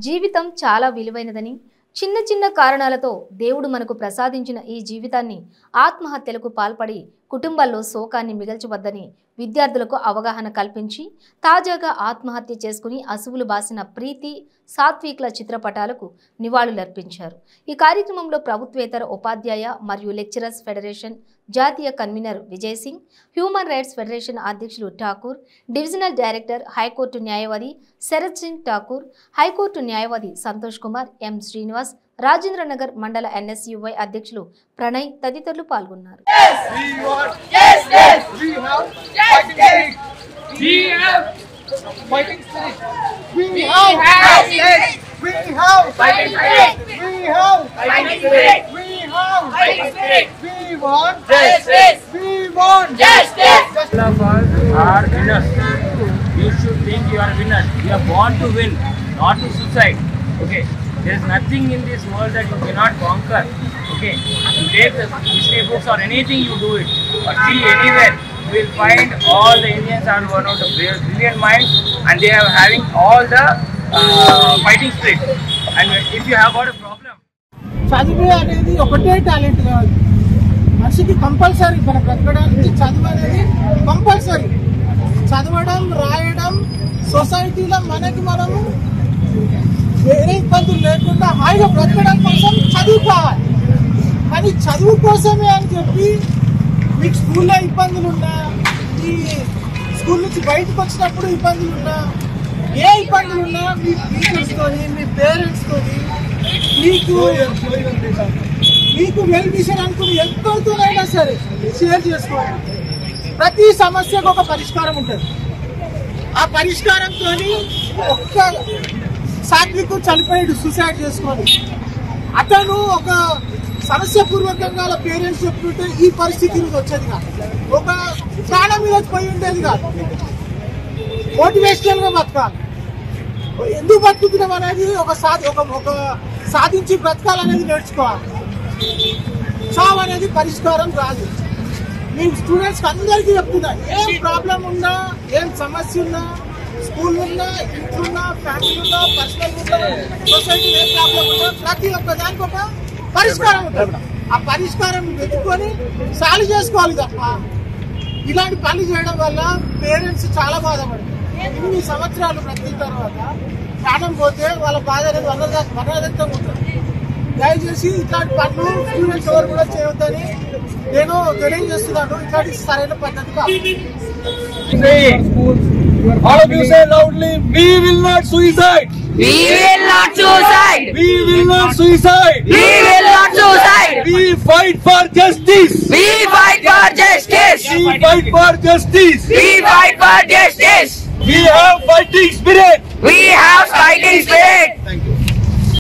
జీవితం చాలా విలువైనదని చిన్న చిన్న కారణాలతో దేవుడు మనకు ప్రసాదించిన ఈ జీవితాన్ని ఆత్మహత్యలకు పాల్పడి కుటుంబాల్లో శోకాన్ని మిగల్చవద్దని విద్యార్థులకు అవగాహన కల్పించి తాజాగా ఆత్మహత్య చేసుకుని అసువులు బాసిన ప్రీతి సాత్విక్ల చిత్రపటాలకు నివాళులర్పించారు ఈ కార్యక్రమంలో ప్రభుత్వేతర ఉపాధ్యాయ మరియు లెక్చరర్స్ ఫెడరేషన్ జాతీయ convener Vijay Singh human rights federation అధ్యక్షులు ఠాకూర్ డివిజనల్ డైరెక్టర్ హైకోర్టు న్యాయవాది శరత్ సింగ్ ఠాకూర్ హైకోర్టు న్యాయవాది సంతోష్ కుమార్ ఎం శ్రీనివాస్ రాజేంద్రనగర్ మండల ఎన్ఎస్యువై అధ్యక్షులు ప్రణయ్ తదితరులు పాల్గొన్నారు We have fighting spirit. We have We have fighting spirit. We have Fighting spirit. We have Fighting spirit. We want Justice. We want Justice. All of us are winners. You should think you are winners. You are born to win, not to suicide. Okay. There is nothing in this world that you cannot conquer. Okay. You take the history books or anything you do it, or see anywhere, you will find all the Indians are one of the bri- brilliant minds, and they are having all the uh, fighting spirit. And if you have got a problem. చదువు అనేది ఒకటే talent కాదు మనిషికి compulsory మన బ్రతకడానికి చదువు అనేది compulsory చదవడం రాయడం సొసైటీలో మనకి మనము వేరే ఇబ్బందులు లేకుండా హాయిగా బ్రతకడం కోసం చదువు కావాలి కానీ చదువు కోసమే అని చెప్పి మీకు స్కూల్లో ఇబ్బందులు ఉన్నా ఈ స్కూల్ నుంచి బయటకు వచ్చినప్పుడు ఇబ్బందులు ఉన్నా ఏ ఇబ్బందులు ఉన్నా మీ టీచర్స్ తోని మీ పేరెంట్స్ తోని మీకు మీకు వెల్ విషన్ అనుకుని ఎంతతోనైనా సరే షేర్ చేసుకోండి ప్రతి సమస్యకు ఒక పరిష్కారం ఉంటుంది ఆ పరిష్కారంతో ఒక్క సాత్వికు చనిపోయాడు సూసైడ్ చేసుకొని అతను ఒక సమస్య పూర్వకంగా వాళ్ళ పేరెంట్స్ చెప్పుకుంటే ఈ పరిస్థితి ఈరోజు వచ్చేది కాదు ఒక ప్రాణం మీద పోయి ఉండేది కాదు మోటివేషనల్ గా బతకాలి ఎందుకు బతుకుతున్నాం అనేది ఒక సాధి ఒక ఒక సాధించి బ్రతకాలనేది నేర్చుకోవాలి చావు అనేది పరిష్కారం రాదు మీ స్టూడెంట్స్ అందరికీ చెప్తున్నా ఏం ప్రాబ్లం ఉన్నా ఏం సమస్య ఉన్నా స్కూల్ ఉన్నా ఇంట్లున్నా ఫ్యామిలీ ఉన్నా పర్సనల్ ఉన్నా సొసైటీ ఏ ప్రాబ్లం ఉన్నా ప్రతి ఒక్క దానికి ఒక పరిష్కారం ఉంటుంది ఆ పరిష్కారం వెతుక్కొని సాల్వ్ చేసుకోవాలి తప్ప ఇలాంటి పనులు చేయడం వల్ల పేరెంట్స్ చాలా బాధపడతారు ఇన్ని సంవత్సరాలు బ్రతికిన తర్వాత ప్రాణం పోతే వాళ్ళ బాధ అనేది వనద వనదంతం ఉంటుంది దయచేసి ఇట్లాంటి పనులు స్టూడెంట్స్ ఎవరు కూడా చేయొద్దని నేను తెలియజేస్తున్నాను ఇట్లాంటి సరైన పద్ధతి కాదు Say, All of you say loudly, we will not suicide. We will not suicide. We will not suicide. We will not suicide. We fight for justice. We fight for justice. We fight for justice. We fight for justice. We have fighting spirit. We have fighting spirit.